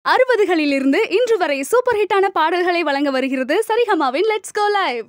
அறுபதுகளில் இருந்து இன்று வரை சூப்பர் ஹிட்டான பாடல்களை வழங்க வருகிறது சரிகமாவின் லெட்ஸ் கோ லைவ்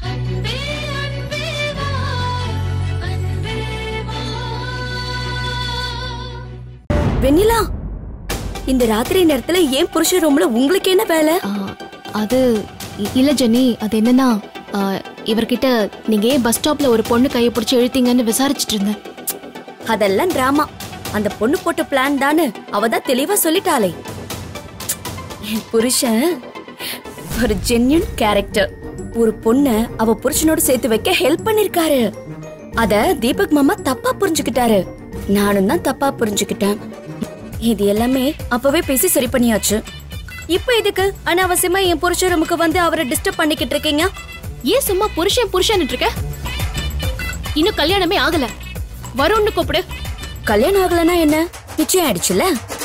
வெண்ணிலா இந்த ராத்திரி நேரத்துல ஏன் புருஷ ரூம்ல உங்களுக்கு என்ன வேலை ஆ, அது இ- இல்ல ஜெனி அது என்னன்னா ஆ, இவர்கிட்ட நீங்க ஏன் பஸ் ஸ்டாப்ல ஒரு பொண்ணு கையை பிடிச்சி இழுத்தீங்கன்னு விசாரிச்சிட்டு இருந்தேன் அதெல்லாம் டிராமா அந்த பொண்ணு போட்ட பிளான் தானு அவ தான் தெளிவா சொல்லிட்டாளே என் புருஷன் ஒரு ஜென்யூன் கேரக்டர் ஒரு பொண்ண அவ புருஷனோட சேர்த்து வைக்க ஹெல்ப் பண்ணிருக்காரு அத தீபக் மாமா தப்பா புரிஞ்சுக்கிட்டாரு நானும் தான் தப்பா புரிஞ்சுக்கிட்டேன் இது எல்லாமே அப்பவே பேசி சரி பண்ணியாச்சு இப்போ எதுக்கு அனாவசியமா என் புருஷ ரூமுக்கு வந்து அவரை டிஸ்டர்ப் பண்ணிக்கிட்டு இருக்கீங்க ஏன் சும்மா புருஷன் புருஷன் இருக்க இன்னும் கல்யாணமே ஆகல வரும்னு கூப்பிடு கல்யாணம் ஆகலனா என்ன நிச்சயம் ஆயிடுச்சுல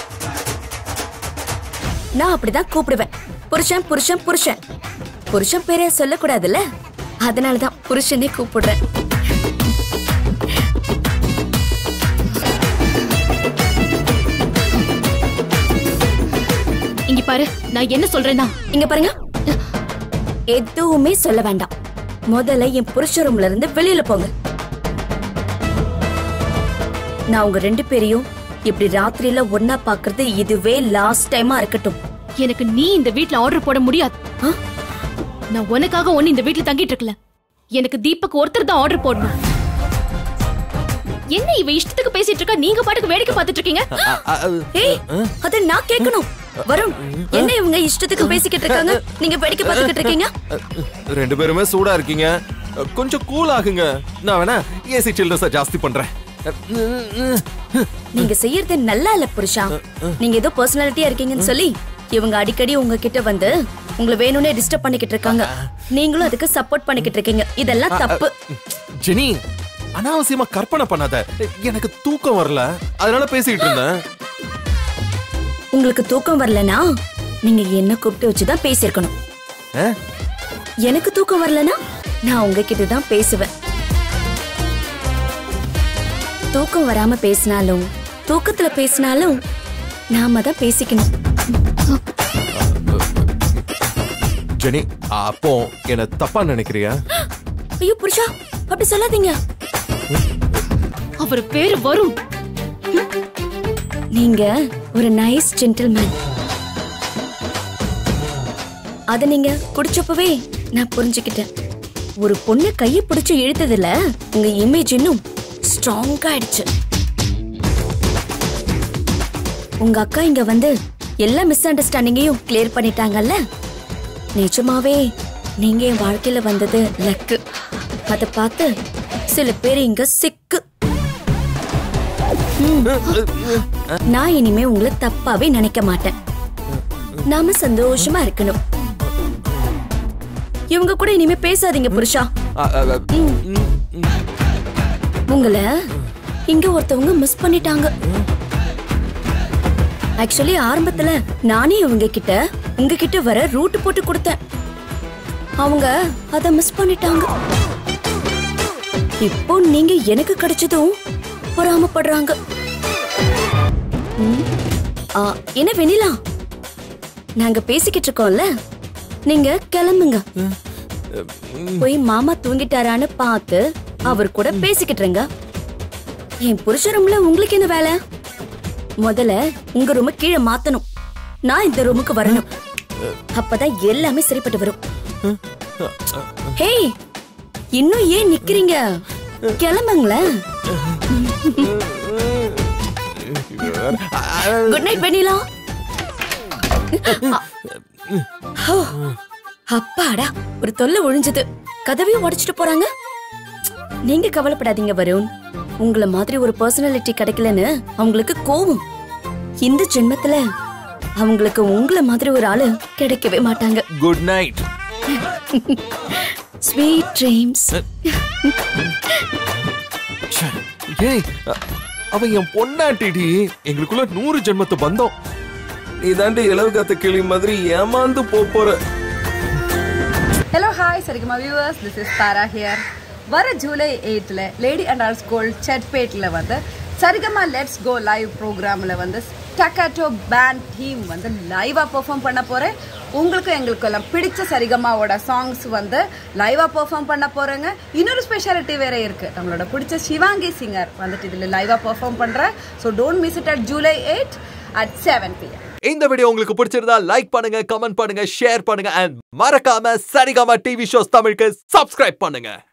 நான் அப்படிதான் கூப்பிடுவேன் புருஷன் புருஷன் புருஷன் புருஷன் பேரே சொல்லக்கூடாதுல்ல அதனாலதான் புருஷனே கூப்பிடுறேன் இங்க பாரு நான் என்ன சொல்றேன்னா இங்க பாருங்க எதுவுமே சொல்ல வேண்டாம் முதல்ல என் புருஷ ரூம்ல இருந்து வெளியில போங்க நான் உங்க ரெண்டு பேரையும் இப்படி ராத்திரியில ஒன்னா பாக்குறது இதுவே லாஸ்ட் டைமா இருக்கட்டும் எனக்கு நீ இந்த வீட்ல ஆர்டர் போட முடியாது ஆ? நான் உனக்காக ஒண்ணு இந்த வீட்ல தங்கிட்டு இருக்கல எனக்கு தீபக் ஒருத்தர் தான் ஆர்டர் போடணும் என்ன இவ இஷ்டத்துக்கு பேசிட்டு இருக்கா நீங்க பாட்டுக்கு வேடிக்கை பார்த்துட்டு இருக்கீங்க ஏய் அத நான் கேட்கணும் வருண் என்ன இவங்க இஷ்டத்துக்கு பேசிக்கிட்டு இருக்காங்க நீங்க வேடிக்கை பார்த்துக்கிட்டு இருக்கீங்க ரெண்டு பேருமே சூடா இருக்கீங்க கொஞ்சம் கூல் ஆகுங்க நான் வேணா ஏசி சில்ட்ரஸ ஜாஸ்தி பண்றேன் நீங்க செய்யறது நல்லா இல்ல புருஷா நீங்க ஏதோ பர்சனாலிட்டியா இருக்கீங்கன்னு சொல்லி இவங்க அடிக்கடி உங்ககிட்ட வந்து உங்களை வேணும்னே டிஸ்டர்ப் பண்ணிக்கிட்டு இருக்காங்க நீங்களும் அதுக்கு சப்போர்ட் பண்ணிக்கிட்டு இருக்கீங்க இதெல்லாம் தப்பு ஜெனி அனாவசியமா கற்பனை பண்ணாத எனக்கு தூக்கம் வரல அதனால பேசிக்கிட்டு இருந்தேன் உங்களுக்கு தூக்கம் வரலனா நீங்க என்ன கூப்பிட்டு வச்சுதான் பேசியிருக்கணும் ஆ? எனக்கு தூக்கம் வரலனா நான் உங்ககிட்ட தான் பேசுவேன் தூக்கம் வராம பேசினாலும் தூக்கத்துல பேசினாலும் நாம தான் பேசிக்கணும் ஜெனி அப்போ என்ன தப்பா நினைக்கிறியா ஐயோ புருஷா அப்படி சொல்லாதீங்க அவர் பேரு வரும் நீங்க ஒரு நைஸ் ஜென்டில்மேன் அத நீங்க குடிச்சப்பவே நான் புரிஞ்சுக்கிட்டேன் ஒரு பொண்ணு கையை பிடிச்சு இழுத்ததுல உங்க இமேஜ் இன்னும் ஸ்ட்ராங் ஆயிடுச்சு உங்க அக்கா இங்க வந்து எல்லா மிஸ் அண்டர்ஸ்டாண்டிங்கையும் கிளியர் பண்ணிட்டாங்கல்ல நிஜமாவே நீங்க என் வாழ்க்கையில வந்தது லக்கு அத பார்த்து சில பேர் இங்க சிக்கு நான் இனிமே உங்களை தப்பாவே நினைக்க மாட்டேன் நாம சந்தோஷமா இருக்கணும் இவங்க கூட இனிமே பேசாதீங்க புருஷா அ, அ, அ, ம், ம். உங்களை இங்க ஒருத்தவங்க மிஸ் பண்ணிட்டாங்க ஆக்சுவலி ஆரம்பத்துல நானே இவங்க கிட்ட உங்ககிட்ட வர ரூட் போட்டு கொடுத்தேன் அவங்க அத மிஸ் பண்ணிட்டாங்க இப்போ நீங்க எனக்கு கிடைச்சதும் பொறாமப்படுறாங்க ம். ஆ, என்ன வெண்ணிலா நாங்க பேசிக்கிட்டு இருக்கோம்ல நீங்க கிளம்புங்க போய் மாமா தூங்கிட்டாரான்னு பார்த்து அவர் கூட பேசிக்கிட்டு இருங்க என் புருஷ ரூம்ல உங்களுக்கு என்ன வேலை முதல்ல உங்க ரூம கீழே மாத்தணும் நான் இந்த ரூமுக்கு வரணும் அப்பதான் எல்லாமே சரிப்பட்டு வரும் ஹேய் இன்னும் ஏன் நிக்கிறீங்க கிளம்புங்களேன் குட் நைட் வெண்ணிலா ஹோ, அப்பாடா ஒரு தொல்லை ஒழிஞ்சது கதவையும் உடைச்சிட்டு போறாங்க நீங்க கவலைப்படாதீங்க வருண் உங்களை மாதிரி ஒரு பர்சனாலிட்டி கிடைக்கலன்னு அவங்களுக்கு கோவம் இந்த ஜென்மத்துல அவங்களுக்கு உங்களை மாதிரி ஒரு ஆளு கிடைக்கவே மாட்டாங்க குட் நைட் ஸ்வீட் ட்ரீம்ஸ் ச்சே, ஏய் அ- அவன் என் பொண்டாட்டிடி எங்களுக்குள்ள நூறு ஜென்மத்து பந்தம் நீ தாண்டி இளவு காத்த கிளி மாதிரி ஏமாந்து போப் போற hello hi Saregama viewers this is Thara here வர ஜூலை எயித்தில் லேடி அண்ட் ஆர்ஸ் கோல்ட் செட்பேட்டில் வந்து சரிகமா லெட்ஸ் கோ லைவ் ப்ரோக்ராமில் வந்து டக்காட்டோ பேண்ட் டீம் வந்து லைவாக பெர்ஃபார்ம் பண்ண போகிறேன் உங்களுக்கு எங்களுக்கு எல்லாம் பிடிச்ச சரிகமாவோட சாங்ஸ் வந்து லைவாக பெர்ஃபார்ம் பண்ண போகிறேங்க இன்னொரு ஸ்பெஷாலிட்டி வேற இருக்குது நம்மளோட பிடிச்ச சிவாங்கி சிங்கர் வந்துட்டு இதில் லைவாக பெர்ஃபார்ம் பண்ணுறேன் so don't miss it at July eight at seven PM இந்த வீடியோ உங்களுக்கு பிடிச்சிருந்தா லைக் பண்ணுங்க கமெண்ட் பண்ணுங்க ஷேர் பண்ணுங்க அண்ட் மறக்காம சரிகமா டிவி ஷோஸ் தமிழுக்கு சப்ஸ்கிரைப் பண்ணுங்க